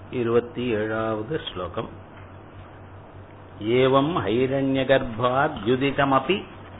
இருபத்தி ஏழாவது ஸ்லோகம் ஏவம் ஹைரண்யகர்பாத்யுதிதமபி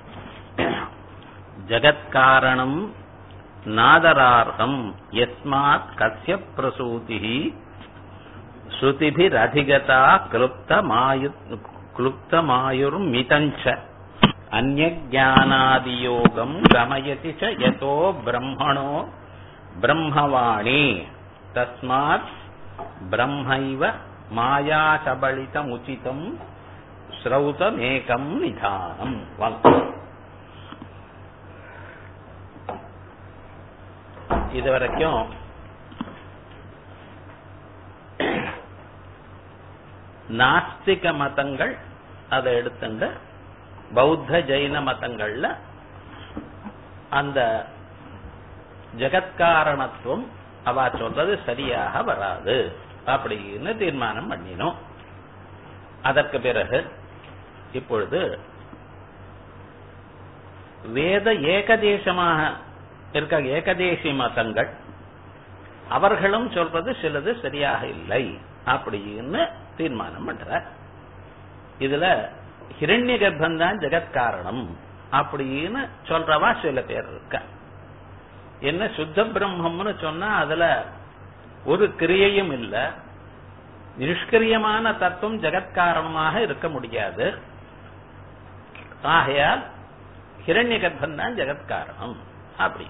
ஜகத்காரணம் நாதரார்ஹம் யஸ்மாத் கஸ்ய பிரசூதிः ஸ்ருதிபிரதிகதா கிளுப்தமாயு क्लुप्तमायुर्मितञ्च अन्यज्ञानादियोगम् गमयति च यतो ब्रह्मणो ब्रह्मवाणी तस्मात् ब्रह्मैव मायाशबलितमुचितम् श्रौतमेकम् निधानम् இதுவரைக்கும் நாஸ்திக மதங்கள் அதை எடுத்துங்க பௌத்த ஜெயின மதங்கள்ல அந்த ஜெகத்காரணத்துவம் அவ சொல்றது சரியாக வராது அப்படின்னு தீர்மானம் பண்ணினோம் அதற்கு பிறகு இப்பொழுது வேத ஏகதேசமாக இருக்க ஏகதேசி மதங்கள் அவர்களும் சொல்றது சிலது சரியாக இல்லை அப்படின்னு தீர்மானம் பண்ற இதுல ஹிரண்ய கர்ப்பம் தான் ஜெகத்காரணம் அப்படின்னு சொல்றவா சில பேர் இருக்க என்ன சுத்த பிரம்மம்னு சொன்னா அதுல ஒரு கிரியையும் இல்ல நிஷ்கிரியமான தத்துவம் ஜெகத்காரணமாக இருக்க முடியாது ஆகையால் ஹிரண்ய கர்ப்பம் தான் ஜெகத்காரணம் அப்படி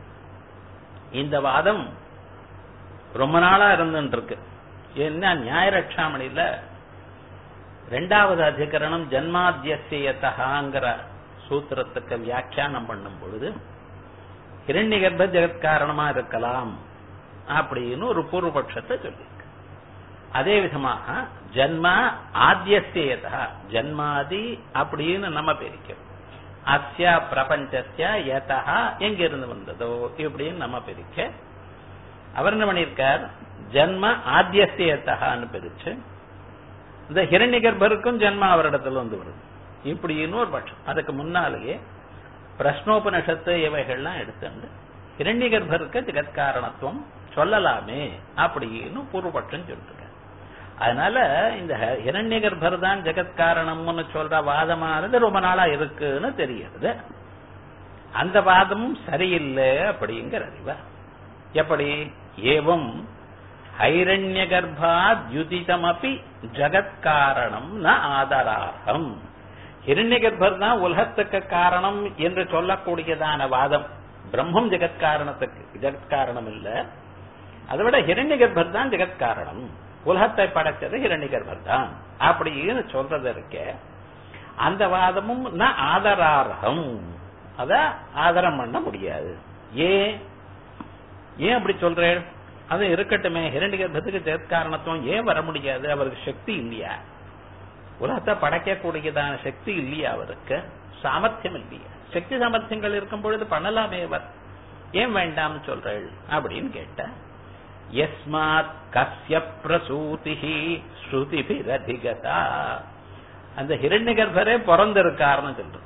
இந்த வாதம் ரொம்ப நாளா இருந்துட்டு இருக்கு என்ன நியாயரட்சாமணியில ரெண்டாவது அதிகரணம் ஜன்மாத்தியசியத்தகாங்கிற சூத்திரத்துக்கு வியாக்கியானம் பண்ணும் பொழுது ஹிரண்ய கர்ப்ப ஜெகத்காரணமா இருக்கலாம் அப்படின்னு ஒரு பூர்வபட்சத்தை சொல்லியிருக்கு அதே விதமாக ஜன்மா ஆத்தியசியதா ஜன்மாதி அப்படின்னு நம்ம பிரிக்கிறோம் அஸ்யா பிரபஞ்சஸ்ய யதா எங்கிருந்து வந்ததோ இப்படின்னு நம்ம பிரிக்க அவர் என்ன பண்ணியிருக்கார் ஜன்ம ஆத்தியசியத்தகான்னு பிரிச்சு இந்த ஹிரண்ய கர்ப்பருக்கும் ஜென்மா அவரிடத்துல வந்து வருது இப்படின்னு ஒரு பட்சம் அதுக்கு முன்னாலேயே பிரஷ்னோபனிஷத்து இவைகள்லாம் எடுத்துண்டு ஹிரண்ய கர்ப்பருக்கு ஜெகத்காரணத்துவம் சொல்லலாமே அப்படின்னு பூர்வபட்சம் சொல்லிருக்க அதனால இந்த ஹிரண்ய கர்ப்பர் தான் ஜெகத்காரணம்னு சொல்ற வாதமானது ரொம்ப நாளா இருக்குன்னு தெரியுது அந்த வாதமும் சரியில்லை அப்படிங்கிற அறிவ எப்படி ஏவம் ஹைரண்ய கர்ப்பாத்யுதிதமபி ஜகத்காரணம் ந ஆதரார்த்தம் ஹிரண்ய கர்ப்பர் தான் உலகத்துக்கு காரணம் என்று சொல்லக்கூடியதான வாதம் பிரம்மம் ஜெகத்காரணத்துக்கு ஜெகத்காரணம் இல்ல அதை விட ஹிரண்ய கர்ப்பர் தான் ஜெகத்காரணம் உலகத்தை படைச்சது ஹிரண்ய கர்ப்பர் தான் அப்படின்னு சொல்றது இருக்க அந்த வாதமும் ந ஆதரார்த்தம் அத ஆதரம் பண்ண முடியாது ஏன் ஏன் அப்படி சொல்றேன் அது இருக்கட்டுமே ஹிரண்ய கர்ப்பத்துக்கு ஜெகத்காரணத்துவம் ஏன் வர முடியாது அவருக்கு சக்தி இல்லையா உலகத்தை படைக்கக்கூடியதான சக்தி இல்லையா அவருக்கு சாமர்த்தியம் இல்லையா சக்தி சாமர்த்தியங்கள் இருக்கும் பொழுது பண்ணலாமே அவர் ஏன் வேண்டாம்னு சொல்றேள் அப்படின்னு கேட்ட எஸ்மாத் கஸ்ய பிரசூதி ஸ்ருதிபிரதிகதா அந்த ஹிரண்ய கர்ப்பரே பிறந்திருக்காருன்னு சொல்றோம்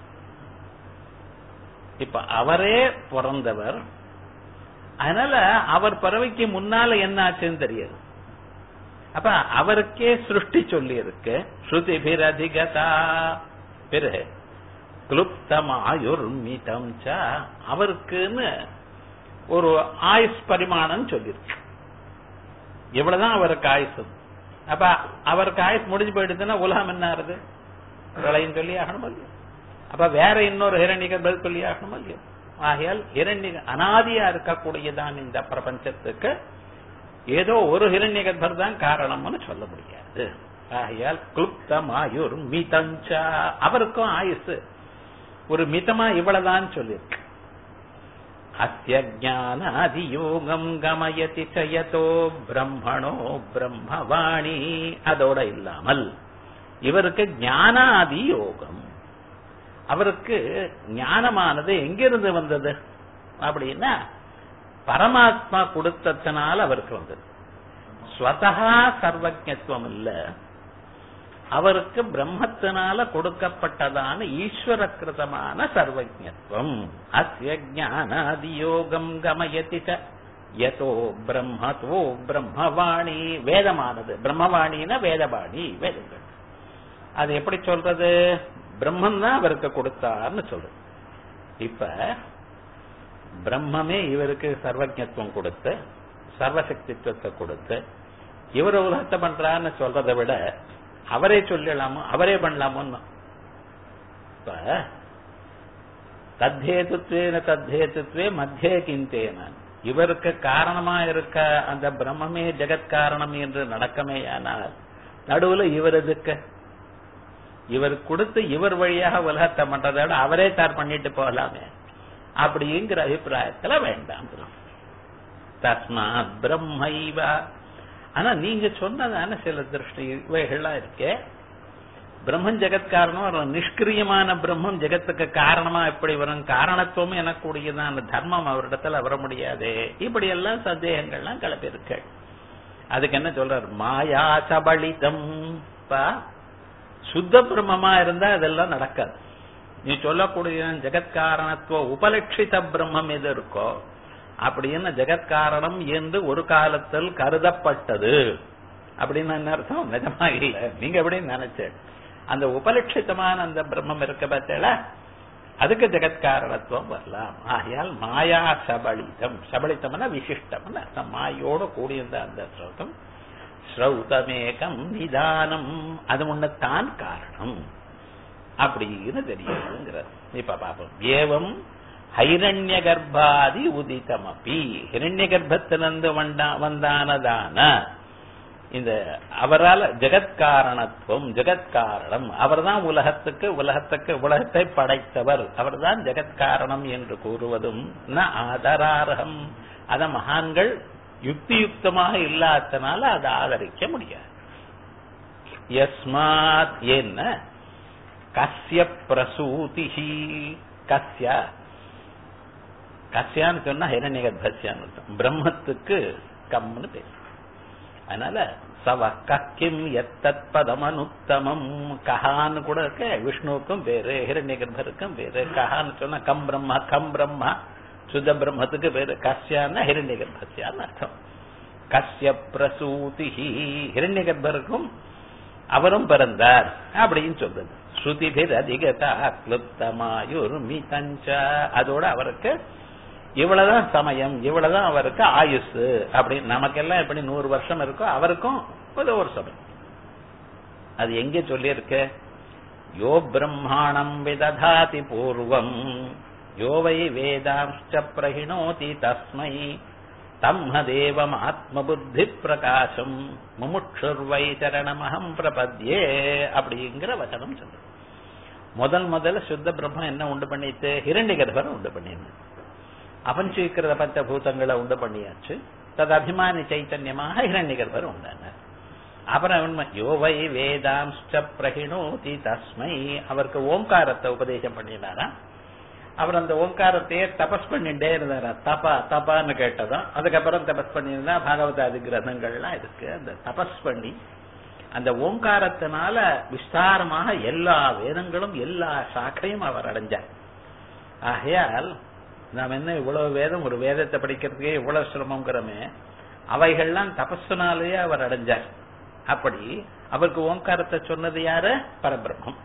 இப்ப அவரே பிறந்தவர் அதனால அவர் பறவைக்கு முன்னால என்ன ஆச்சுன்னு தெரியாது அப்ப அவருக்கே சிருஷ்டி சொல்லி இருக்கு ஸ்ருதிபிரதிகதா பிறகு கிளுப்தமாயுர்மிதம் அவருக்குன்னு ஒரு ஆயுஷ் பரிமாணம் சொல்லியிருக்கு இவ்வளவுதான் அவருக்கு ஆயுசு அப்ப அவருக்கு ஆயுஷ் முடிஞ்சு போயிடுதுன்னா உலகம் என்ன ஆறுது பிரளயம் சொல்லி ஆகணும் இல்லையோ அப்ப வேற இன்னொரு ஹிரண்யகர் பதில் சொல்லி ஆகணும் இல்லையோ ஆகையால் இரண்ய அனாதியா இருக்கக்கூடியதான் இந்த பிரபஞ்சத்துக்கு ஏதோ ஒரு ஹிரண்யகர்பர் தான் காரணம்னு சொல்ல முடியாது ஆகையால் குளுப்தமாயுர் மிதஞ்சா அவருக்கும் ஆயுசு ஒரு மிதமா இவ்வளவுதான் சொல்லியிருக்கு அஸ்ய ஜானாதியோகம் கமயதி சயதோ பிரம்மணோ பிரம்மவாணி அதோட இல்லாமல் இவருக்கு ஞானாதி யோகம் அவருக்கு ஞானமானது எங்கிருந்து வந்தது அப்படின்னா பரமாத்மா கொடுத்ததுனால அவருக்கு வந்தது ஸ்வதகா சர்வஜத்துவம் இல்ல அவருக்கு பிரம்மத்தினால கொடுக்கப்பட்டதான ஈஸ்வர கிருதமான சர்வஜத்துவம் அஸ்ய ஜானாதி யோகம் கமயதி யதோ பிரம்மதோ பிரம்மவாணி வேதமானது பிரம்மவாணினா வேதவாணி வேதங்கள் அது எப்படி சொல்றது பிரம்மன் தான் அவருக்கு கொடுத்தார்னு சொல்றது இப்ப பிரம்மமே இவருக்கு சர்வஜத்துவம் கொடுத்து சர்வசக்தித்துவத்தை கொடுத்து இவர் உலகத்தை பண்றான்னு சொல்றதை விட அவரே சொல்லலாமோ அவரே பண்ணலாமோன்னு இப்ப தத்தேதுத்வேன தத்தேதுத்வே மத்தியே கிந்தேன இவருக்கு காரணமா இருக்க அந்த பிரம்மமே ஜெகத் காரணம் என்று நடக்கமேயானால் நடுவுல இவர் எதுக்கு இவர் கொடுத்து இவர் வழியாக உலகத்தை பண்றதை விட அவரே தார் பண்ணிட்டு போகலாமே அப்படிங்கிற அபிப்பிராயத்துல வேண்டாம் தஸ்மாத் பிரம்மைவ ஆனா நீங்க சொன்னதான சில திருஷ்டி இவைகள்லாம் இருக்கே பிரம்மன் ஜெகத் காரணம் நிஷ்கிரியமான பிரம்மம் ஜெகத்துக்கு காரணமா எப்படி வரும் காரணத்துவம் எனக்கூடியதான தர்மம் அவரிடத்துல வர முடியாது இப்படி எல்லாம் சந்தேகங்கள்லாம் கிளப்பிருக்கு அதுக்கு என்ன சொல்றார் மாயா சபலிதம் சுத்த பிரம்மமா இருந்தா இதெல்லாம் நடக்காது நீ சொல்லக்கூடிய ஜெகத்காரணத்துவ உபலட்சித பிரம்மம் எது இருக்கோ அப்படின்னு ஜெகத்காரணம் என்று ஒரு காலத்தில் கருதப்பட்டது அப்படின்னு என்ன அர்த்தம் நிஜமா இல்ல நீங்க எப்படின்னு நினைச்சேன் அந்த உபலட்சிதமான அந்த பிரம்மம் இருக்க பார்த்தல அதுக்கு ஜெகத்காரணத்துவம் வரலாம் ஆகையால் மாயா சபலிதம் சபலிதம்னா விசிஷ்டம் அர்த்தம் மாயோட கூடியிருந்த அந்த ஸ்ரோதம் ஸ்ரௌதமேகம் நிதானம் அது முன்னத்தான் காரணம் அப்படின்னு தெரியுங்கிறார் இப்ப பாப்போம் ஏவம் ஹைரண்ய கர்ப்பாதி உதிதமபி ஹிரண்ய கர்ப்பத்திலிருந்து வந்தானதான இந்த அவரால் ஜெகத்காரணத்துவம் ஜெகத்காரணம் அவர்தான் உலகத்துக்கு உலகத்துக்கு உலகத்தை படைத்தவர் அவர்தான் ஜெகத்காரணம் என்று கூறுவதும் ந ஆதரார்ஹம் அத மகான்கள் யுக்தியுக்தமாக இல்லாதனால அதை ஆதரிக்க முடியாது யஸ்மாத் என்ன கஸ்ய பிரசூதிஹி கஸ்ய கஸ்யான்னு சொன்னா ஹிரண்யகர்பஸ்யான்னு அர்த்தம் பிரம்மத்துக்கு கம்னு பேர் அதனால சவ கக்கிம் எத்தத் பதமனுத்தமம் கஹான்னு கூட இருக்க விஷ்ணுவுக்கும் பேரு ஹிரண்யகர்பருக்கும் பேரு கஹான்னு சொன்னா கம் பிரம்மா கம் பிரம்மா சுத்த பிரம்மத்துக்கு பேரு கஸ்யான்னா ஹிரண்யகர்பஸ்யான்னு அர்த்தம் கஸ்ய பிரசூதி ஹிரண்யகர்பருக்கும் அவரும் பிறந்தார் அப்படின்னு சொல்றது ஸ்ருதிபிர் அதிகதா கிளுப்தமாயுர் மிதஞ்ச அதோட அவருக்கு இவ்வளவுதான் சமயம் இவ்வளவுதான் அவருக்கு ஆயுசு அப்படின்னு நமக்கெல்லாம் எப்படி நூறு வருஷம் இருக்கோ அவருக்கும் ஏதோ ஒரு சமயம் அது எங்க சொல்லியிருக்கு யோ பிரம்மாணம் விததாதி பூர்வம் யோவை வேதாம்ச்ச பிரகிணோதி தஸ்மை தம்மதேவம் ஆத்மபுத்தி பிரகாசம் முமுட்சுர்வை சரணமகம் பிரபத்யே அப்படிங்கிற வசனம் சொல்லு முதல் முதல்ல சுத்த பிரம்மம் என்ன உண்டு பண்ணிட்டு ஹிரண்ய கர்ப்பரை உண்டு பண்ணிருந்தது அபஞ்சீக்கிரத பஞ்சபூதங்களை உண்டு பண்ணியாச்சு தது அபிமானி சைத்தன்யமாக ஹிரண்ய கர்ப்பர் உண்டானார் அப்புறம் உண்மை யோவை வேதாம்ச்ச பிரகிணோதி தஸ்மை அவருக்கு ஓங்காரத்தை உபதேசம் பண்ணினாரா அவர் அந்த ஓங்காரத்தையே தபஸ் பண்ணிட்டே இருந்தாரா தபா தபான்னு கேட்டதும் அதுக்கப்புறம் தபஸ் பண்ணியிருந்தா பாகவதாதி கிரந்தங்கள்லாம் இருக்கு அந்த தபஸ் பண்ணி அந்த ஓங்காரத்தினால விஸ்தாரமாக எல்லா வேதங்களும் எல்லா சாக்கையும் அவர் அடைஞ்சார் ஆகையால் நாம் என்ன இவ்வளவு வேதம் ஒரு வேதத்தை படிக்கிறதுக்கே இவ்வளவு சிரமங்கிறோமே அவைகள்லாம் தபஸுனாலேயே அவர் அடைஞ்சார் அப்படி அவருக்கு ஓங்காரத்தை சொன்னது யாரு பரபிரம்மம்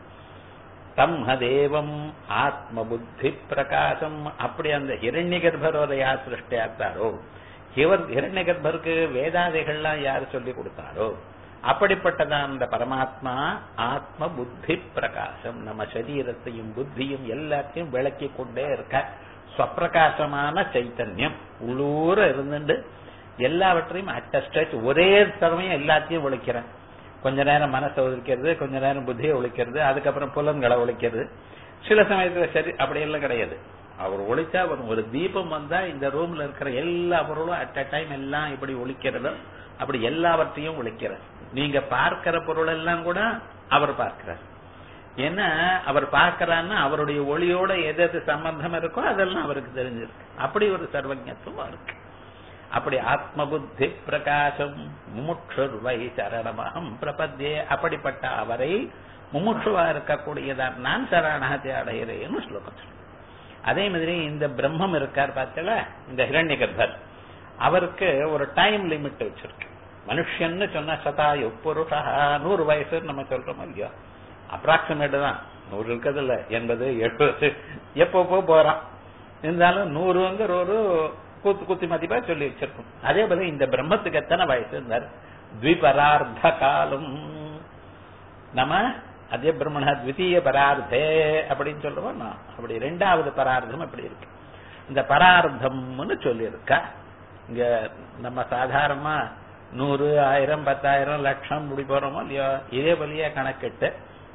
தம்மதேவம் ஆத்ம புத்தி பிரகாசம் அப்படி அந்த ஹிரண்ய கர்ப்பரோட யார் சிருஷ்டியாத்தாரோ இவர் ஹிரண்ய கர்ப்பருக்கு வேதாதைகள்லாம் யார் சொல்லி கொடுத்தாரோ அப்படிப்பட்டதான் அந்த பரமாத்மா ஆத்ம புத்தி பிரகாசம் நம்ம சரீரத்தையும் புத்தியும் எல்லாத்தையும் விளக்கி கொண்டே இருக்க ஸ்வப்பிரகாசமான சைத்தன்யம் உள்ளூர இருந்துட்டு எல்லாவற்றையும் அட்டஸ்டச் ஒரே சமயம் எல்லாத்தையும் ஒழிக்கிறேன் கொஞ்ச நேரம் மனசை ஒழிக்கிறது கொஞ்ச நேரம் புத்தியை ஒழிக்கிறது அதுக்கப்புறம் புலன்களை ஒழிக்கிறது சில சமயத்துல சரி அப்படி எல்லாம் கிடையாது அவர் ஒழிச்சா வரும் ஒரு தீபம் வந்தா இந்த ரூம்ல இருக்கிற எல்லா பொருளும் அட் அ டைம் எல்லாம் இப்படி ஒழிக்கிறது அப்படி எல்லாவற்றையும் ஒழிக்கிறார் நீங்க பார்க்கிற பொருள் எல்லாம் கூட அவர் பார்க்கிறார் ஏன்னா அவர் பார்க்கிறான்னா அவருடைய ஒளியோட எது எது சம்பந்தம் இருக்கோ அதெல்லாம் அவருக்கு தெரிஞ்சிருக்கு அப்படி ஒரு சர்வஜத்துவம் இருக்கு அப்படி ஆத்ம புத்தி பிரகாசம் முமுட்சுர்வை சரணமகம் பிரபத்தியே அப்படிப்பட்ட அவரை முமுட்சுவா இருக்கக்கூடியதான் நான் சரணாகத்தை அடைகிறேன்னு ஸ்லோகம் அதே மாதிரி இந்த பிரம்மம் இருக்கார் பார்த்தல இந்த ஹிரண்ய கர்ப்பர் அவருக்கு ஒரு டைம் லிமிட் வச்சிருக்கு மனுஷன்னு சொன்ன சதாயு புருஷா நூறு வயசு நம்ம சொல்றோம் இல்லையா அப்ராக்சிமேட் தான் நூறு இருக்கிறது இல்ல எண்பது எழுபது எப்பப்போ போறான் இருந்தாலும் நூறுங்கிற ஒரு குத்து குத்தி மதிப்பா சொல்லி வச்சிருக்கோம் அதே போல இந்த பிரம்மத்துக்கு எத்தனை வயசு இருந்தார் த்விபரார்த்த காலம் நம்ம அதே பிரம்மண த்விதீய பரார்த்தே அப்படின்னு சொல்லுவோம் நான் அப்படி ரெண்டாவது பரார்த்தம் அப்படி இருக்கு இந்த பரார்த்தம்னு சொல்லியிருக்கா இங்க நம்ம சாதாரணமா நூறு ஆயிரம் பத்தாயிரம் லட்சம் இப்படி போறோமோ இல்லையோ இதே வழியா கணக்கிட்டு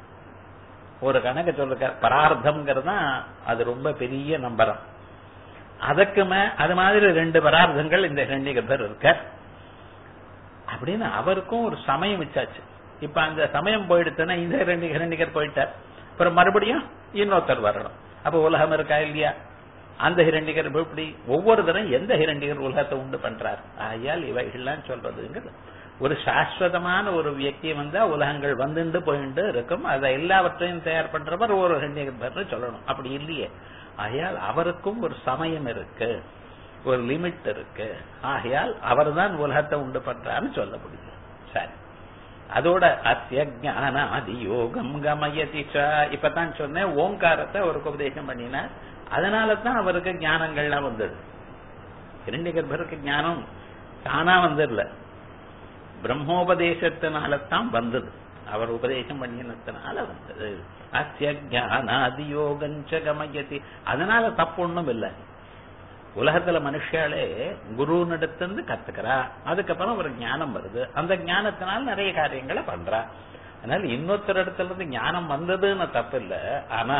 ஒரு கணக்கு சொல்லிருக்க பரார்த்தம்ங்கிறது தான் அது ரொம்ப பெரிய நம்பரம் அதுக்கு மே அது மாதிரி ரெண்டு பரார்த்தங்கள் இந்த ஹிரண்யகர்பர் இருக்க அப்படின்னு அவருக்கும் ஒரு சமயம் வச்சாச்சு இப்ப அந்த சமயம் போயிடுச்சுன்னா இந்த ரெண்டு ஹிரண்யகர் போயிட்டார் அப்புறம் மறுபடியும் இன்னொருத்தர் வரணும் அப்ப உலகம் இருக்கா இல்லையா அந்த ஹிரண்டிகர் இப்படி ஒவ்வொரு தரம் எந்த ஹிரண்டிகர் உலகத்தை உண்டு பண்றார் ஆயால் இவைகள்லாம் சொல்றதுங்கிறது ஒரு சாஸ்வதமான ஒரு வியக்தி வந்தா உலகங்கள் வந்துண்டு போயிண்டு இருக்கும் அதை எல்லாவற்றையும் தயார் பண்றவர் ஒரு ஹிரண்டிகர் சொல்லணும் அப்படி இல்லையே ஆகையால் அவருக்கும் ஒரு சமயம் இருக்கு ஒரு லிமிட் இருக்கு ஆகையால் அவர் தான் உலகத்தை உண்டு பண்றான்னு சொல்ல முடியும் சரி அதோட அத்திய ஞான அதி யோகம் கமயதி இப்பதான் சொன்னேன் ஓங்காரத்தை அவருக்கு உபதேசம் பண்ணினார் அதனால தான் அவருக்கு ஞானங்கள்லாம் வந்தது இரண்டு கர்ப்பருக்கு ஞானம் தானா வந்துடல பிரம்மோபதேசத்தினால தான் வந்தது அவர் உபதேசம் பண்ணினத்தினால வந்தது அத்திய ஞானாதி யோகஞ்ச கமயதி அதனால தப்பு ஒண்ணும் இல்லை உலகத்துல மனுஷாலே குரு நடத்திருந்து கத்துக்கிறா அதுக்கப்புறம் ஒரு ஞானம் வருது அந்த ஞானத்தினால நிறைய காரியங்களை பண்றா அதனால இன்னொருத்தர் இடத்துல இருந்து ஞானம் வந்ததுன்னு தப்பு இல்ல ஆனா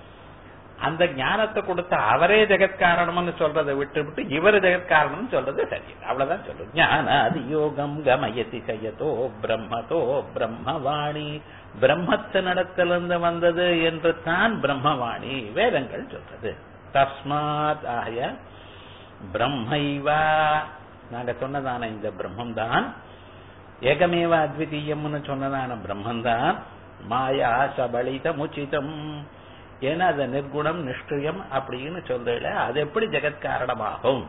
அந்த ஞானத்தை கொடுத்த அவரே ஜெகத்காரணம்னு சொல்றதை விட்டு விட்டு இவர் ஜெகத்காரணம்னு சொல்றது சரி அவ்வளவுதான் சொல்றது ஞான அது யோகம் கமயதி செய்யதோ பிரம்மதோ பிரம்மவாணி பிரம்மத்தினிடத்திலிருந்து வந்தது என்று தான் பிரம்மவாணி வேதங்கள் சொல்றது தஸ்மாத் ஆய பிரம்மைவா நாங்க சொன்னதான இந்த பிரம்மம் தான் ஏகமேவ அத்விதீயம்னு சொன்னதான பிரம்மம் தான் மாயா சபலித முச்சிதம் ஏன்னா அது நிர்குணம் நிஷ்கிரியம் அப்படின்னு சொல்றதுல அது எப்படி ஜெகத் காரணமாகும்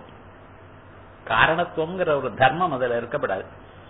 காரணத்துவம்ங்கிற ஒரு தர்மம் அதுல இருக்கப்படாது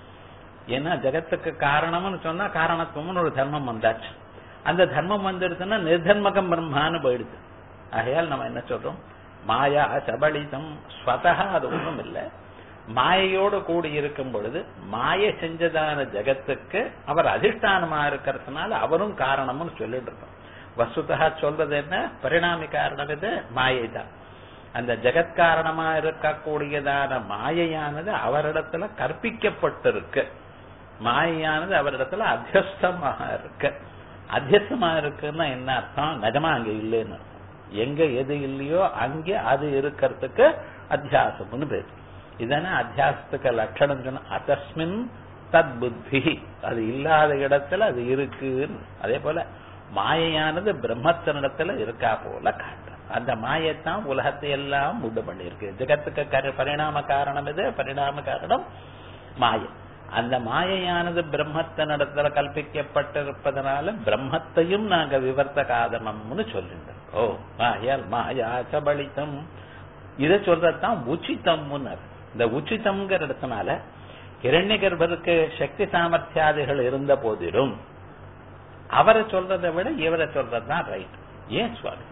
ஏன்னா ஜெகத்துக்கு காரணம்னு சொன்னா காரணத்துவம்னு ஒரு தர்மம் வந்தாச்சு அந்த தர்மம் வந்துடுச்சுன்னா நிர்தர்மகம் பிரம்மான்னு போயிடுது ஆகையால் நம்ம என்ன சொல்றோம் மாயா சபலிதம் ஸ்வதா அது ஒண்ணும் இல்லை மாயையோடு கூடி இருக்கும் பொழுது மாய செஞ்சதான ஜெகத்துக்கு அவர் அதிஷ்டானமா இருக்கிறதுனால அவரும் காரணம்னு சொல்லிட்டு இருக்கோம் வசுதா சொல்றது என்ன பரிணாமி காரணம் இது மாயை தான் அந்த ஜெகத் காரணமா இருக்கக்கூடியதான மாயையானது அவரிடத்துல கற்பிக்கப்பட்டிருக்கு மாயையானது அவரிடத்துல அத்தியஸ்தமாக இருக்கு அத்தியஸ்தமா இருக்குன்னா என்ன அர்த்தம் நிஜமா அங்க இல்லைன்னு அர்த்தம் எங்க எது இல்லையோ அங்கே அது இருக்கிறதுக்கு அத்தியாசம்னு பேரு இதானே அத்தியாசத்துக்கு லட்சணம் சொன்ன அத்தஸ்மின் தத் புத்தி அது இல்லாத இடத்துல அது இருக்குன்னு அதே போல மாயையானது பிரம்மத்தினிடத்துல இருக்கா போல காட்டுற அந்த மாயத்தான் உலகத்தை எல்லாம் உண்டு பண்ணியிருக்கு ஜெகத்துக்கு கர- பரிணாம காரணம் இது பரிணாம காரணம் மாயை அந்த மாயையானது பிரம்மத்தினிடத்துல கல்பிக்கப்பட்டிருப்பதனால பிரம்மத்தையும் நாங்க விவர்த்த காரணம்னு சொல்லிட்டு ஓ மாயால் மாயா சபலிதம் இத சொல்றதுதான் உச்சிதம்னு இந்த உச்சிதம்ங்கிற இடத்தினால இரண்ய கர்ப்பருக்கு சக்தி சாமர்த்தியாதிகள் இருந்த போதிலும் அவரை சொல்றதை விட இவரை சொல்றதுதான் ரைட் ஏன் சுவாமி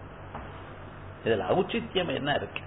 இதுல ஔச்சித்யம் என்ன இருக்கு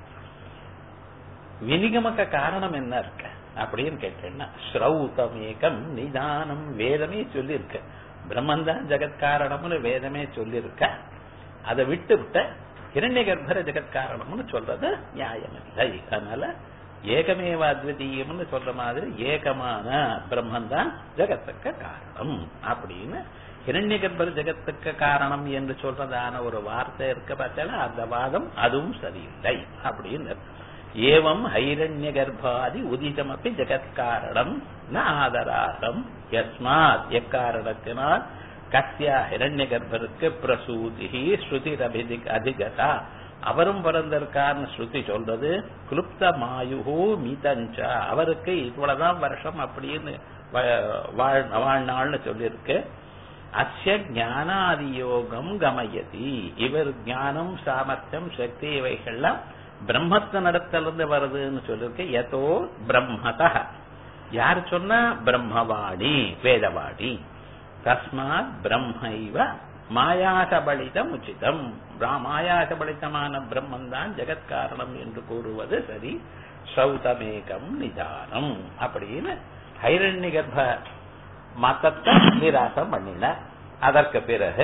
வினிகமக்க காரணம் என்ன இருக்கு அப்படின்னு கேட்டேன்னா ஸ்ரௌதம் ஏகம் நிதானம் வேதமே சொல்லியிருக்க பிரம்மந்தான் ஜெகத் காரணம்னு வேதமே சொல்லியிருக்க அதை விட்டு விட்ட இரண்ய கர்ப்பர ஜெகத் காரணம்னு சொல்றது நியாயம் இல்லை அதனால ஏகமேவ அத்விதீயம்னு சொல்ற மாதிரி ஏகமான பிரம்மந்தான் ஜெகத்துக்கு காரணம் அப்படின்னு இரண்ய கர்ப்பர ஜெகத்துக்கு காரணம் என்று சொல்றதான ஒரு வார்த்தை இருக்க பார்த்தால அந்த வாதம் அதுவும் சரியில்லை அப்படின்னு ஏவம் ஹைரண்ய கர்ப்பாதி உதிதமப்பி ஜெகத்காரணம் ந ஆதராரம் யஸ்மாத் எக்காரணத்தினால் கஸ்யா ஹிரண்ய கர்ப்பருக்கு பிரசூதி ஸ்ருதி அதிகதா அவரும் பிறந்திருக்கார்னு ஸ்ருதி சொல்றது குலுப்த மாயுஹோ மீதஞ்ச அவருக்கு இவ்வளவுதான் வருஷம் அப்படின்னு வ- வாழ்- வாழ்நாள்னு சொல்லியிருக்கு அஸ்ய ஞானாதி யோகம் கமயதி இவர் ஞானம் சாமர்த்தியம் சக்தி இவைகள்லாம் பிரம்மத்தினிடத்திலிருந்து வருதுன்னு சொல்லிருக்கு எதோ பிரம்மத யார் சொன்னா பிரம்மவாணி வேதவாணி தஸ்மாத் பிரம்மைவ மாயாசபலிதம் உச்சிதம் பிரா- மாயாசபலிதமான பிரம்மன் தான் ஜெகத்காரணம் என்று கூறுவது சரி சௌதமேகம் நிதானம் அப்படின்னு ஹைரண்ய கர்ப்ப மதத்தை நிராசம் பண்ணின அதற்கு பிறகு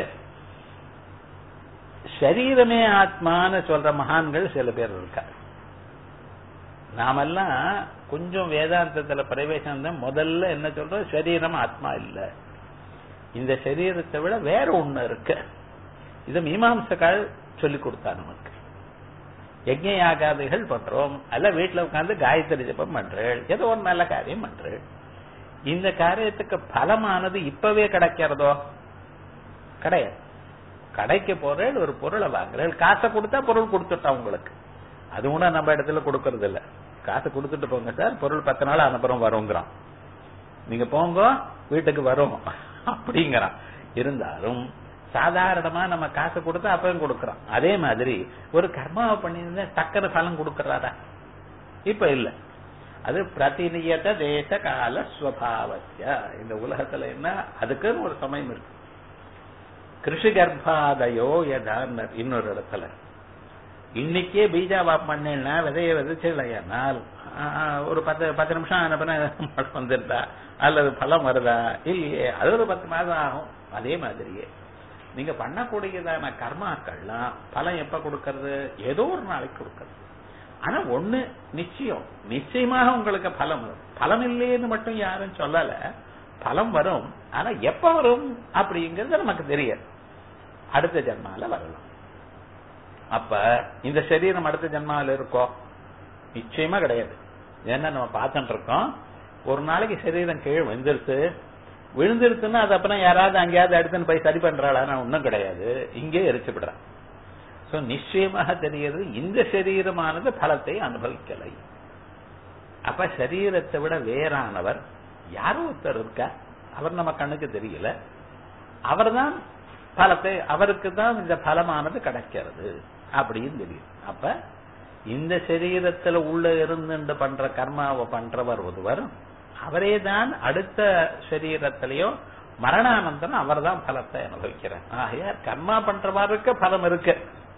சரீரமே ஆத்மான்னு சொல்ற மகான்கள் சில பேர் இருக்காங்க நாமெல்லாம் கொஞ்சம் வேதாந்தத்துல பிரவேசம் தான் முதல்ல என்ன சொல்றோம் சரீரம் ஆத்மா இல்ல இந்த சரீரத்தை விட வேற ஒண்ணு இருக்கு இது மீமாம்சக்கால் சொல்லி கொடுத்தா நமக்கு யஜ்ஞ யாகாதிகள் பண்றோம் அல்ல வீட்டுல உட்கார்ந்து காயத்ரி ஜபம் பண்றேன் ஏதோ ஒரு நல்ல காரியம் பண்றேன் இந்த காரியத்துக்கு பலமானது இப்பவே கிடைக்கிறதோ கிடையாது கடைக்கு போறேன் ஒரு பொருளை வாங்குறேன் காசை கொடுத்தா பொருள் கொடுத்துட்டா உங்களுக்கு அது கூட நம்ம இடத்துல கொடுக்கறது இல்ல காசு கொடுத்துட்டு போங்க சார் பொருள் பத்து நாள் அனுப்புறம் வருங்கிறான் நீங்க போங்க வீட்டுக்கு வரும் அப்படிங்கிறான் இருந்தாலும் சாதாரணமா நம்ம காசு கொடுத்தா அப்பவும் கொடுக்கறோம் அதே மாதிரி ஒரு கர்மாவை பண்ணியிருந்தா டக்குனு பலன் கொடுக்கறாரா இப்ப இல்ல அது பிரதிநியத தேச கால ஸ்வபாவசிய இந்த உலகத்துல என்ன அதுக்குன்னு ஒரு சமயம் இருக்கு கிருஷி கர்ப்பாதயோ யதான்னர் இன்னொரு இடத்துல இன்னைக்கே பீஜாவா பண்ணேன்னா விதைய விதைச்சிடலையானால் ஒரு பத்து பத்து நிமிஷம் அனுப்பினா மழை வந்துருதா அல்லது பழம் வருதா இல்லையே அது ஒரு பத்து மாதம் ஆகும் அதே மாதிரியே நீங்க பண்ணக்கூடியதான கர்மாக்கள்லாம் பலன் எப்ப கொடுக்கறது ஏதோ ஒரு நாளைக்கு கொடுக்கறது ஆனா ஒண்ணு நிச்சயம் நிச்சயமாக உங்களுக்கு பலம் வரும் பலம் இல்லைன்னு மட்டும் யாரும் சொல்லல பலம் வரும் ஆனா எப்ப வரும் அப்படிங்கிறது நமக்கு தெரியாது அடுத்த ஜென்மால வரலாம் அப்ப இந்த சரீரம் அடுத்த ஜென்மால இருக்கோ நிச்சயமா கிடையாது ஏன்னா நம்ம பார்த்துட்டு இருக்கோம் ஒரு நாளைக்கு சரீரம் கீழே விழுந்துருச்சு விழுந்துருச்சுன்னா அது அப்புறம் யாராவது அங்கேயாவது எடுத்துன்னு போய் சரி பண்றாளா ஒன்றும் கிடையாது இங்கே எரிச்சு விடுறான் சோ நிச்சயமாக தெரிகிறது இந்த சரீரமானது பலத்தை அனுபவிக்கலை அப்ப சரீரத்தை விட வேறானவர் யாரோ ஒருத்தர் இருக்கா அவர் நம்ம கண்ணுக்கு தெரியல அவர்தான் பலத்தை அவருக்கு தான் இந்த பலமானது கிடைக்கிறது அப்படின்னு தெரியும் அப்ப இந்த சரீரத்துல உள்ள இருந்து பண்ற கர்மாவை பண்றவர் ஒருவர் அவரே தான் அடுத்த சரீரத்திலேயோ மரணானந்தரம் அவர் தான் பலத்தை அனுபவிக்கிறார் ஆகையார் கர்மா பண்றவருக்கு பலம் இருக்கு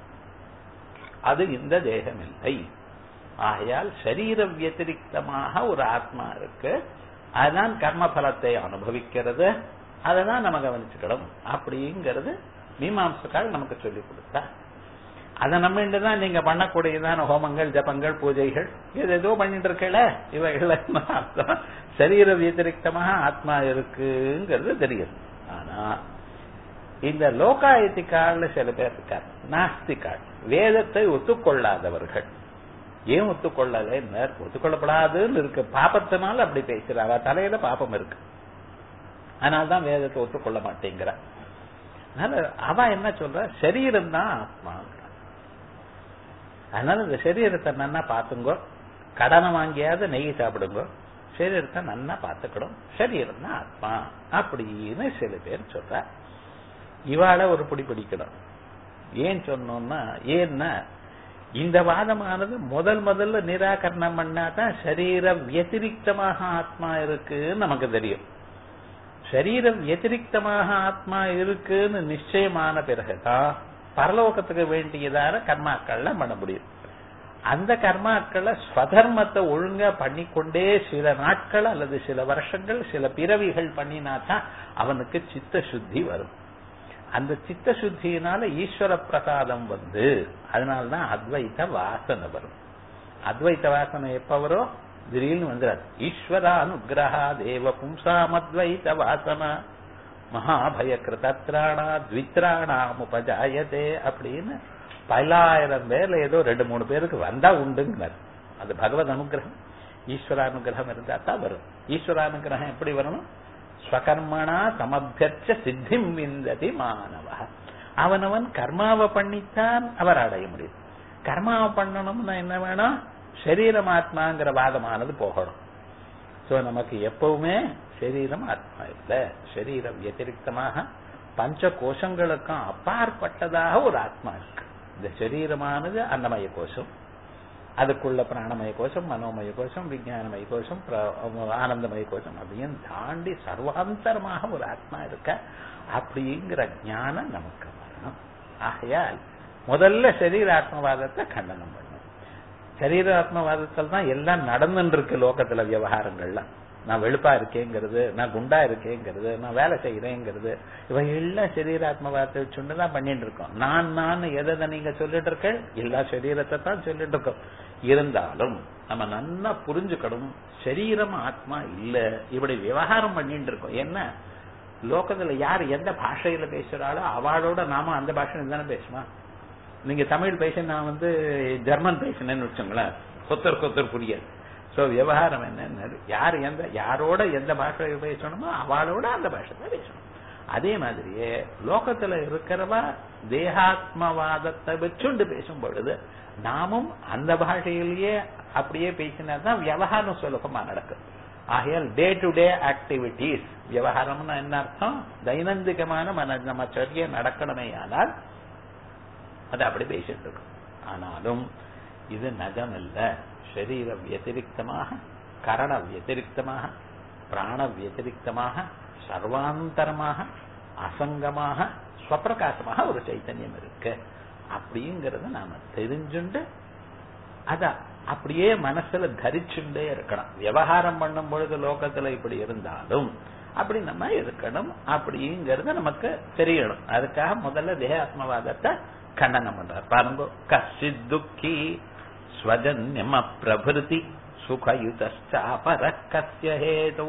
அது இந்த தேகம் இல்லை ஆகையால் சரீர வியதிரிக்தமாக ஒரு ஆத்மா இருக்கு அதுதான் கர்ம பலத்தை அனுபவிக்கிறது அததான் நம்ம கவனிச்சுக்கணும் அப்படிங்கிறது மீமாம்சக்கால் நமக்கு சொல்லி கொடுத்தா அதை நம்ம தான் நீங்க பண்ணக்கூடியதான ஹோமங்கள் ஜபங்கள் பூஜைகள் இது ஏதோ பண்ணிட்டு இருக்கல இவைகள் அர்த்தம் சரீர வியதிரிக்தமாக ஆத்மா இருக்குங்கிறது தெரியும் ஆனா இந்த லோகாயத்திக்கால்னு சில பேர் இருக்கார் நாஸ்திகால் வேதத்தை ஒத்துக்கொள்ளாதவர்கள் ஏன் ஒத்துக்கொள்ளல ஒத்துக்கொள்ளப்படாதுன்னு இருக்கு பாப்பத்தினால அப்படி பேசுறாங்க தலையில பாப்பம் இருக்கு அதனால்தான் வேதத்தை ஒத்துக்கொள்ள மாட்டேங்கிற அதனால அவ என்ன சொல்ற சரீரம் தான் ஆத்மா அதனால இந்த சரீரத்தை நன்னா பாத்துங்கோ கடனை வாங்கியாவது நெய் சாப்பிடுங்க சரீரத்தை நன்னா பாத்துக்கணும் சரீரம் தான் ஆத்மா அப்படின்னு சில பேர் சொல்ற இவாள ஒரு பிடி பிடிக்கணும் ஏன் சொன்னோம்னா ஏன்னா இந்த வாதமானது முதல் முதல்ல நிராகரணம் பண்ணாதான் சரீர வியதிரிக்தமாக ஆத்மா இருக்குன்னு நமக்கு தெரியும் சரீரம் வியதிரிக்தமாக ஆத்மா இருக்குன்னு நிச்சயமான பிறகுதான் பரலோகத்துக்கு வேண்டியதான கர்மாக்கள்லாம் பண்ண முடியும் அந்த கர்மாக்களை ஸ்வதர்மத்தை ஒழுங்கா பண்ணிக்கொண்டே சில நாட்கள் அல்லது சில வருஷங்கள் சில பிறவிகள் பண்ணினாதான் அவனுக்கு சித்த சுத்தி வரும் அந்த சித்த சுத்தியினால ஈஸ்வர பிரசாதம் வந்து அதனால்தான் அத்வைத வாசனை வரும் அத்வைத வாசனை எப்ப வரும் திடீர்னு வந்துடாது ஈஸ்வர அனுகிரகா தேவ பும்சாம் அத்வைத வாசனா மகாபய கிருதத்ராணா த்வித்ராணாம் உபஜாயதே அப்படின்னு பல்லாயிரம் பேர்ல ஏதோ ரெண்டு மூணு பேருக்கு வந்தா உண்டுங்கிறார் அது பகவத் அனுகிரகம் ஈஸ்வர அனுகிரகம் இருந்தா தான் வரும் ஈஸ்வர அனுகிரகம் எப்படி வரணும் ஸ்வகர்மனா சமபியர்ச்ச சித்திம் விந்ததி மாணவ அவனவன் கர்மாவை பண்ணித்தான் அவர் அடைய முடியும் கர்மாவை பண்ணணும்னா என்ன வேணும் சரீரம் ஆத்மாங்கிற வாதமானது போகணும் சோ நமக்கு எப்பவுமே சரீரம் ஆத்மா இல்ல சரீரம் வத்திரிகமாக பஞ்ச கோஷங்களுக்கும் அப்பாற்பட்டதாக ஒரு ஆத்மா இருக்கு இந்த சரீரமானது அன்னமய கோஷம் அதுக்குள்ள பிராணமய கோஷம் மனோமய கோஷம் விஞ்ஞானமய கோஷம் பிர- ஆனந்தமய கோஷம் அப்படின்னு தாண்டி சர்வாந்தரமாக ஒரு ஆத்மா இருக்க அப்படிங்கிற ஞானம் நமக்கு வரணும் ஆகையால் முதல்ல சரீராத்மவாதத்தை கண்டனம் பண்ணணும் சரீராத்மவாதத்தில் தான் எல்லாம் நடந்துட்டு இருக்கு லோகத்துல விவகாரங்கள்லாம் நான் வெளுப்பா இருக்கேங்கிறது நான் குண்டா இருக்கேங்கிறது நான் வேலை செய்யறேங்கிறது இவை எல்லாம் சரீராத்மவாதத்தை வச்சுட்டு தான் பண்ணிட்டு இருக்கோம் நான் நான் எதை எதை நீங்க சொல்லிட்டு இருக்க எல்லா சரீரத்தை தான் சொல்லிட்டு இருக்கோம் இருந்தாலும் நம்ம நல்லா புரிஞ்சுக்கணும் சரீரம் ஆத்மா இல்ல இப்படி விவகாரம் பண்ணிட்டு இருக்கோம் என்ன லோகத்துல யார் எந்த பாஷையில பேசுறாளோ அவளோட நாம அந்த பாஷையில தானே பேசுமா நீங்க தமிழ் பேச நான் வந்து ஜெர்மன் பேசினேன்னு வச்சுங்களேன் கொத்தர் கொத்தர் புரியாது சோ விவகாரம் என்னன்னு யார் எந்த யாரோட எந்த பாஷையை பேசணுமோ அவளோட அந்த பாஷை தான் பேசணும் அதே மாதிரியே லோகத்துல இருக்கிறவா தேகாத்மவாதத்தை வச்சுண்டு பேசும் பொழுது நாமும் அந்த பாஷையிலேயே அப்படியே பேசினா தான் விவகாரம் சுலபமா நடக்கும் ஆகையால் டே டு டே ஆக்டிவிட்டிஸ் விவகாரம்னா என்ன அர்த்தம் தைனந்திகமான மன நம்ம சரிய நடக்கணுமே ஆனால் அது அப்படி பேசிட்டு இருக்கும் ஆனாலும் இது நகம் இல்ல சரீர வியதிரிக்தமாக கரண வியதிரிக்தமாக பிராண வியதிரிக்தமாக சர்வாந்தரமாக அசங்கமாக ஸ்வப்பிரகாசமாக ஒரு சைத்தன்யம் இருக்கு அப்படிங்கறத நாம தெரிஞ்சுண்டு அத அப்படியே மனசுல தரிச்சுண்டே இருக்கணும் விவகாரம் பண்ணும் பொழுது லோகத்துல இப்படி இருந்தாலும் அப்படி நம்ம இருக்கணும் அப்படிங்கறது நமக்கு தெரியணும் அதுக்காக முதல்ல தேகாத்மவாதத்தை கண்டனம் பண்றார் பாருங்க கசித் துக்கி ஸ்வஜன்யம் பிரபிருதி சுகயுதாபர கசிய ஹேதோ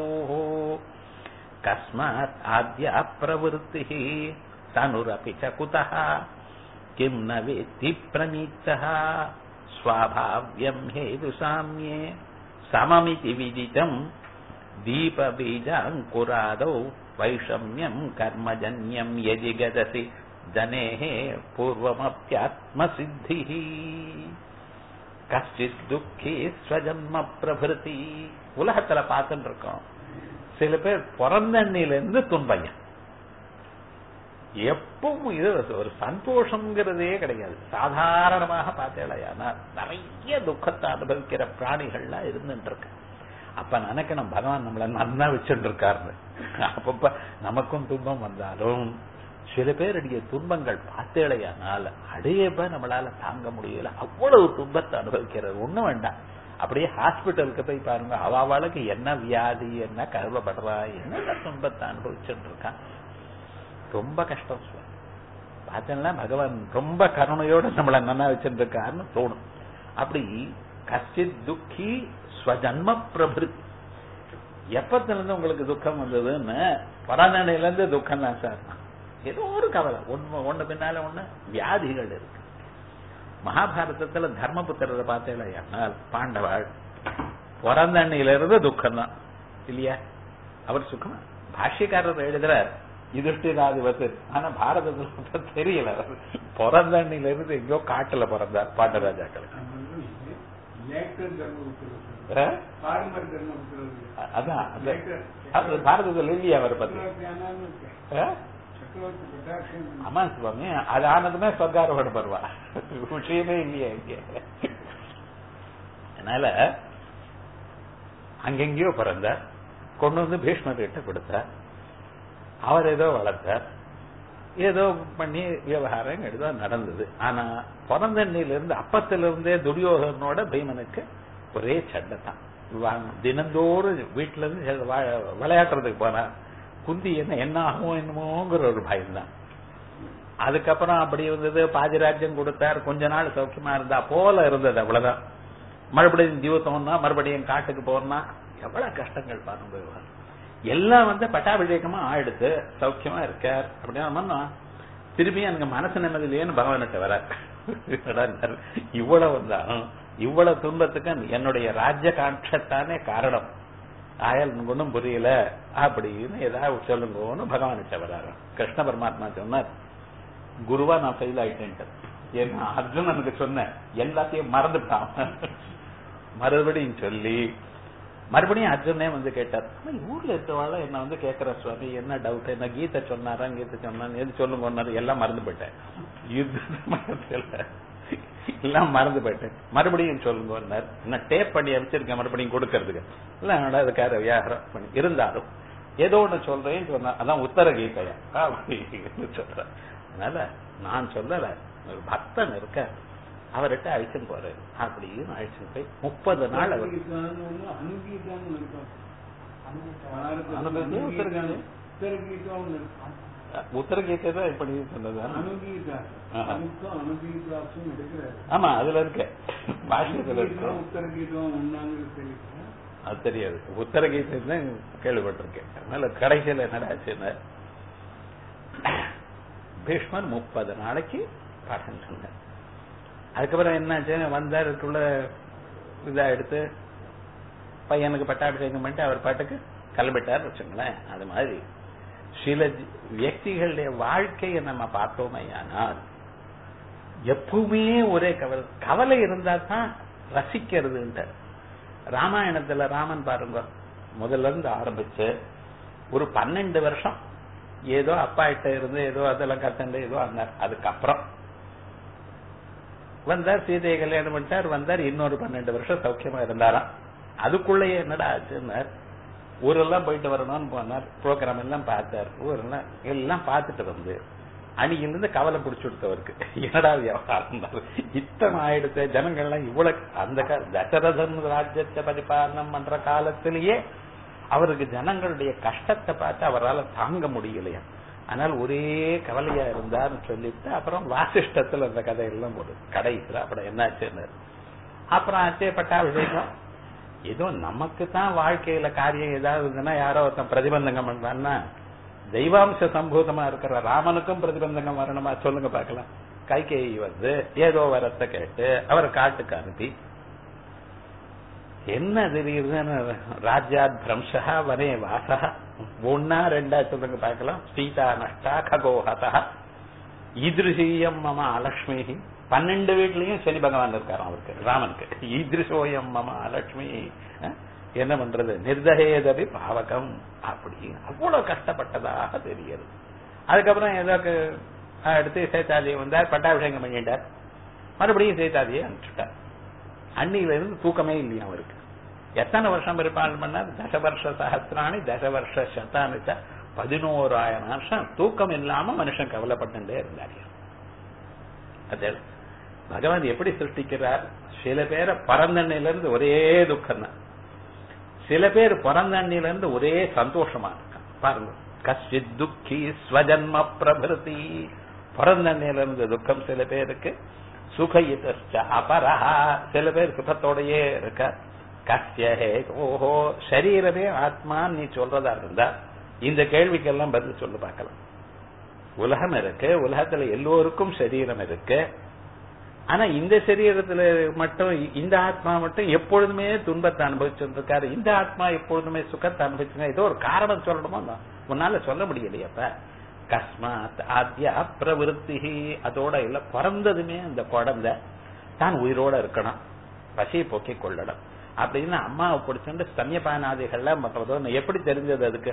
கஸ்மாத் ஆத்ய பிரவருத்தி தனுரபி ச குதः किं न वेत्ति प्रणीतः स्वाभाव्यम् हेतु साम्ये सममिति विदितम् दीपबीजाङ्कुरादौ वैषम्यम् कर्मजन्यम् यदि गदसि जनेः पूर्वमप्यात्मसिद्धिः கஷ்டித் துக்கி ஸ்வஜன்ம பிரபிருதி உலகத்துல பார்த்துட்டு இருக்கோம் சில பேர் பிறந்தண்ணிலிருந்து துன்பையன் எப்பவும் இது ஒரு சந்தோஷங்கிறதே கிடையாது சாதாரணமாக பார்த்தேன்னா நிறைய துக்கத்தை அனுபவிக்கிற பிராணிகள்லாம் இருந்துட்டு இருக்கு அப்ப நினைக்கணும் பகவான் நம்மள நன்னா வச்சுட்டு இருக்காரு அப்பப்ப நமக்கும் துன்பம் வந்தாலும் சில பேருடைய துன்பங்கள் பார்த்தேளையானால் அடையப்ப நம்மளால தாங்க முடியல அவ்வளவு துன்பத்தை அனுபவிக்கிறது ஒண்ணும் வேண்டாம் அப்படியே ஹாஸ்பிட்டலுக்கு போய் பாருங்க அவளுக்கு என்ன வியாதி என்ன கருவப்படுறா என்ன துன்பத்தை அனுபவிச்சுட்டு இருக்கான் ரொம்ப கஷ்டம் சுவாமி பார்த்தேன்னா பகவான் ரொம்ப கருணையோட நம்மள நன்னா வச்சுட்டு இருக்காருன்னு தோணும் அப்படி கஷ்டித் துக்கி ஸ்வஜன்ம பிரபிருத்தி எப்பத்துல இருந்து உங்களுக்கு துக்கம் வந்ததுன்னு பராதனையில இருந்து துக்கம் தான் சார் ஏதோ ஒரு கவலை ஒண்ணு ஒண்ணு பின்னால ஒண்ணு வியாதிகள் இருக்கு மகாபாரதத்துல தர்மபுத்திரரை பார்த்தேன் பாண்டவாள் பிறந்தண்ணில இருந்து துக்கம் தான் இல்லையா அவர் சுக்கமா பாஷ்யக்காரர் எழுதுறார் யுதிஷ்டிராதிபத்து ஆனா பாரதத்துல தெரியல பிறந்தண்ணில இருந்து எங்கேயோ காட்டுல பிறந்தார் பாண்டராஜாக்களுக்கு அதான் அது பாரதத்துல இல்லையா அவர் பத்தி ஆமா சுவாமி அது ஆனதுமே சொர்க்காரோட பருவா விஷயமே இல்லையா இங்க அதனால அங்கெங்கயோ பிறந்தார் கொண்டு வந்து பீஷ்மர் கிட்ட கொடுத்தார் அவர் ஏதோ வளர்த்தார் ஏதோ பண்ணி விவகாரம் ஏதோ நடந்தது ஆனா பிறந்தண்ணிலிருந்து அப்பத்திலிருந்தே துரியோகனோட பீமனுக்கு ஒரே சண்டை தான் தினந்தோறும் வீட்டுல இருந்து விளையாடுறதுக்கு போனா குந்தி என்ன என்ன ஆகும் என்னமோங்கிற ஒரு பயம்தான் அதுக்கப்புறம் அப்படி இருந்தது பாதிராஜ்யம் கொடுத்தார் கொஞ்ச நாள் சௌக்கியமா இருந்தா போல இருந்தது அவ்வளவுதான் மறுபடியும் ஜீவத்தம்னா மறுபடியும் காட்டுக்கு போறனா எவ்வளவு கஷ்டங்கள் பாருங்க எல்லாம் வந்து பட்டாபிஷேகமா ஆயிடுத்து சௌக்கியமா இருக்கார் அப்படின்னா திருப்பி எனக்கு மனசு நிம்மதியிலேன்னு பகவான்கிட்ட வர இவ்வளவு வந்தாலும் இவ்வளவு துன்பத்துக்கு என்னுடைய ராஜ்ய காட்சத்தானே காரணம் ஆயல் ஒன்றும் புரியல அப்படின்னு ஏதாவது சொல்லுங்கன்னு பகவான்கிட்ட வராரு கிருஷ்ண பரமாத்மா சொன்னார் குருவா நான் ஃபெயில் ஆயிட்டேன் ஏன்னா அர்ஜுனனுக்கு சொன்னேன் எல்லாத்தையும் மறந்துட்டான் மறுபடியும் சொல்லி மறுபடியும் அர்ஜுனே வந்து கேட்டார் ஊர்ல இருக்கவாழ என்ன வந்து கேட்கிற சுவாமி என்ன டவுட் என்ன கீதை சொன்னாரா கீதை சொன்னா எது சொல்லுங்க எல்லாம் மறந்து போயிட்டேன் யுத்தத்துல எல்லாம் மறந்து போயிட்டேன் மறுபடியும் சொல்லுங்க என்ன டேப் பண்ணி அமைச்சிருக்கேன் மறுபடியும் கொடுக்கறதுக்கு இல்ல என்னடா அதுக்கார வியாகரம் பண்ணி இருந்தாலும் ஏதோ ஒண்ணு சொல்றேன்னு சொன்ன அதான் உத்தர கீதையா அப்படின்னு சொல்றேன் அதனால நான் சொல்லல ஒரு பக்தன் இருக்க அவர்கிட்ட அழிச்சுன்னு போறேன் அப்படின்னு அழிச்சுன்னு போய் முப்பது நாள் அவர் அனுபவிச்சு உத்தரகீதை. உத்தர கீதை தான் இப்படி சொன்னது ஆமா அதுல இருக்கு பாஷ்யத்துல இருக்கு உத்தரகீதம் ஒன்னாங்கிறது அது தெரியாது உத்தர கீதை தான் கேள்விப்பட்டிருக்கேன் அதனால கடைசியில என்னடா ஆச்சுன்னா பீஷ்மர் முப்பது நாளைக்கு பாடம் சொன்னார் அதுக்கப்புறம் என்னாச்சு வந்தாருக்குள்ள இதா எடுத்து பையனுக்கு பட்டாபிஷேகம் பண்ணிட்டு அவர் பாட்டுக்கு கிளம்பிட்டார் வச்சுங்களேன் அது மாதிரி சில ஜி- வியக்திகளுடைய வாழ்க்கையை நம்ம பார்த்தோமையானால் எப்பவுமே ஒரே கவலை கவலை இருந்தா தான் ரசிக்கிறதுன்ற ராமாயணத்துல ராமன் பாருங்க முதல்ல இருந்து ஆரம்பிச்சு ஒரு பன்னெண்டு வருஷம் ஏதோ அப்பா கிட்ட இருந்து ஏதோ அதெல்லாம் கத்தண்டு ஏதோ இருந்தார் அதுக்கப்புறம் வந்தார் சீதையை கல்யாணம் பண்ணிட்டார் வந்தார் இன்னொரு பன்னெண்டு வருஷம் சௌக்கியமா இருந்தாராம் அதுக்குள்ளேயே என்னடா ஆச்சுன்னார் ஊரெல்லாம் போயிட்டு வரணும்னு போனார் ப்ரோக்ராம் எல்லாம் பார்த்தார் ஊரெல்லாம் எல்லாம் பார்த்துட்டு வந்து அணியிலிருந்து கவலை பிடிச்சு கொடுத்தவருக்கு என்னடா வியாபாரம் இருந்தாலும் இத்தனை ஆயிடுச்சு ஜனங்கள்லாம் இவ்வளவு அந்த கா- தசரதன் ராஜ்யத்தை பரிபாலனம் பண்ற காலத்திலேயே அவருக்கு ஜனங்களுடைய கஷ்டத்தை பார்த்து அவரால் தாங்க முடியலையா ஆனால் ஒரே கவலையா இருந்தார்னு சொல்லிட்டு அப்புறம் வாசிஷ்டத்துல அந்த கதையெல்லாம் போடுது கடைசியில் அப்புறம் என்னாச்சுன்னு அப்புறம் ஆச்சே பட்டாபிஷேகம் ஏதோ நமக்கு தான் வாழ்க்கையில காரியம் ஏதாவது இருந்ததுன்னா யாரோ ஒருத்தன் பிரதிபந்தகம் பண்றான்னா தெய்வாம்ச சம்பூதமா இருக்கிற ராமனுக்கும் பிரதிபந்தகம் வரணுமா சொல்லுங்க பார்க்கலாம் கைகேயி வந்து ஏதோ வரத்தை கேட்டு அவர் காட்டுக்கு அனுப்பி என்ன திடீர்னு ராஜ்யாத் பிரம்சா வனே வாசா ஒன்னா ரெண்டா சொல்லுங்க பார்க்கலாம் சீதா நஷ்டா ககோஹதா ஈதிருஷீயம் மம அலக்ஷ்மி பன்னெண்டு வீட்லயும் சனி பகவான் இருக்காராம் அவருக்கு ராமனுக்கு ஈதிருஷோயம் மம அலக்ஷ்மி அஹ், என்ன பண்றது நிர்தகேதபி பாவகம் அப்படி அவ்வளவு கஷ்டப்பட்டதாக தெரியுது அதுக்கப்புறம் ஏதோ க- அடுத்து சேத்தாதியை வந்தார் பட்டாபிஷேகம் பண்ணிட்டார் மறுபடியும் சேத்தாதியை அனுப்பிச்சுட்டார் அன்னியில இருந்து தூக்கமே இல்லையா அவருக்கு எத்தனை வருஷம் பரிபாலனம் பண்ணார் தச வருஷ சஹசிராணி தச வருஷ சதானி ச பதினோராயிரம் வருஷம் தூக்கம் இல்லாம மனுஷன் கவலைப்பட்டுட்டே இருந்தார் அது பகவான் எப்படி சிருஷ்டிக்கிறார் சில பேரை பிறந்தண்ணில இருந்து ஒரே துக்கம் தான் சில பேர் பிறந்தண்ணில இருந்து ஒரே சந்தோஷமா இருக்கான் பாருங்க கஷ்டித் துக்கி ஸ்வஜன்ம பிரபிருதி பிறந்தண்ணில இருந்து துக்கம் சில பேருக்கு சுகயிதச்ச அபரஹா சில பேர் சுகத்தோடயே இருக்க கஷ்யஹே ஓஹோ சரீரமே ஆத்மா நீ சொல்றதா இருந்தா இந்த கேள்விக்கெல்லாம் பதில் சொல்லு பார்க்கலாம் உலகம் இருக்கு உலகத்துல எல்லோருக்கும் சரீரம் இருக்கு ஆனா இந்த சரீரத்துல மட்டும் இந்த ஆத்மா மட்டும் எப்பொழுதுமே துன்பத்தை அனுபவிச்சுட்டு இருக்காரு இந்த ஆத்மா எப்பொழுதுமே சுகத்தை அனுபவிச்சுங்க ஏதோ ஒரு காரணம் சொல்லணுமோ நான் உன்னால சொல்ல முடியலையப்ப கஸ்மாத் ஆத்யா பிரவிருத்தி அதோட இல்ல பிறந்ததுமே அந்த குழந்தை தான் உயிரோட இருக்கணும் பசியை போக்கிக் கொள்ளணும் அப்படின்னு அம்மாவை பிடிச்சுட்டு ஸ்தன்யபானாதிகள்லாம் பண்றதோ எப்படி தெரிஞ்சது அதுக்கு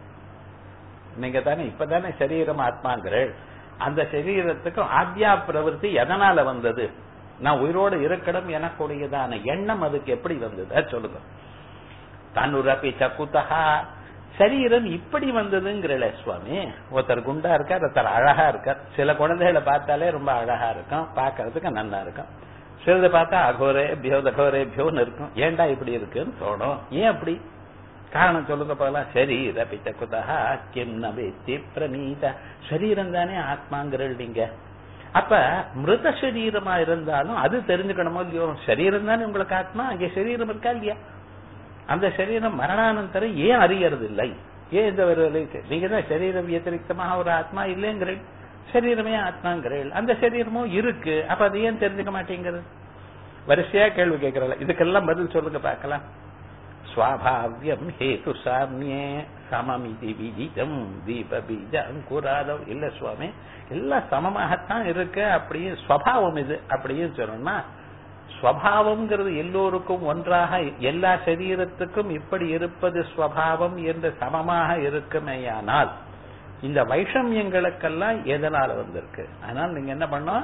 நீங்க தானே இப்பதானே சரீரம் ஆத்மாங்கிறேன் அந்த சரீரத்துக்கும் ஆத்யா பிரவருத்தி எதனால வந்தது நான் உயிரோடு இருக்கணும் எனக்குரியதான எண்ணம் அதுக்கு எப்படி வந்தது அது சொல்லுங்க தன்னுரப்பி சக்குத்தகா சரீரம் இப்படி வந்ததுங்கிறல சுவாமி ஒருத்தர் குண்டா இருக்கார் ஒருத்தர் அழகா இருக்கார் சில குழந்தைகளை பார்த்தாலே ரொம்ப அழகா இருக்கும் பார்க்கறதுக்கு நல்லா இருக்கும் சிலது பார்த்தா அகோரே பியோ தகோரே பியோன்னு இருக்கும் ஏன்டா இப்படி இருக்குன்னு தோணும் ஏன் அப்படி காரணம் சொல்லுங்க போகலாம் சரீர பிச்சகுதா கிம் நவேத்தி பிரணீத சரீரம் தானே ஆத்மாங்கிறல் நீங்க அப்ப மிருத சரீரமா இருந்தாலும் அது தெரிஞ்சுக்கணுமோ இல்லையோ சரீரம் தானே உங்களுக்கு ஆத்மா அங்கே சரீரம் இருக்கா இல்லையா அந்த சரீரம் மரணானந்தரம் ஏன் அறியறது இல்லை ஏன் இந்த ஒரு நீங்க தான் சரீரம் வியத்திரிக்தமாக ஒரு ஆத்மா இல்லைங்கிறீள் சரீரமே ஆத்மாங்கிறீள் அந்த சரீரமும் இருக்கு அப்ப அது ஏன் தெரிஞ்சுக்க மாட்டேங்கிறது வரிசையா கேள்வி கேட்கறல இதுக்கெல்லாம் பதில் சொல்லுங்க பார்க்கலாம் ஸ்வாபாவியம் ஹேது சாமியே சமமிதி விதிதம் தீப பீஜ அங்குராதவ் இல்ல சுவாமி எல்லாம் சமமாகத்தான் இருக்கு அப்படியே ஸ்வபாவம் இது அப்படின்னு சொல்லணும்னா ஸ்வபாவம்ங்கிறது எல்லோருக்கும் ஒன்றாக எல்லா சரீரத்துக்கும் இப்படி இருப்பது ஸ்வபாவம் என்று சமமாக இருக்குமேயானால் இந்த வைஷமியங்களுக்கெல்லாம் எதனால வந்திருக்கு அதனால நீங்க என்ன பண்ணோம்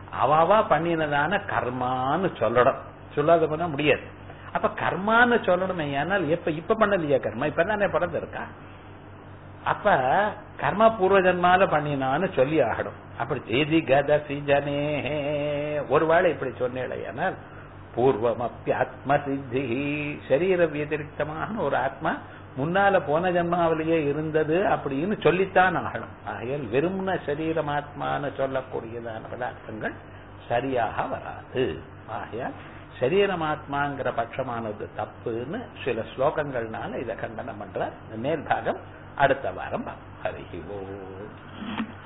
அவாவா பண்ணினதான கர்மான்னு சொல்லணும் சொல்லாத பண்ண முடியாது அப்ப கர்மான்னு சொல்லணுமே ஏனால் எப்ப இப்ப பண்ணலையா கர்மா இப்ப தானே பிறந்திருக்கா அப்ப கர்ம பூர்வ ஜன்மால பண்ணினான்னு சொல்லி ஆகணும் அப்படி எதி கதசி ஜனே ஒருவேளை இப்படி சொன்னேன் பூர்வம் அப்பியாத்ம சித்தி சரீர வியதிரிக்தமான ஒரு ஆத்மா முன்னால போன ஜன்மாவிலேயே இருந்தது அப்படின்னு சொல்லித்தான் ஆகணும் ஆகையால் வெறும்ன சரீரம் ஆத்மான்னு சொல்லக்கூடியதான பதார்த்தங்கள் சரியாக வராது ஆகையால் சரீரமாத்மாங்கிற பட்சமானது தப்புன்னு சில ஸ்லோகங்கள்னால இதை கண்டனம் பண்ற மேல் பாகம் அடுத்த வாரம் பார்ப்போம். ஹரி ஓம்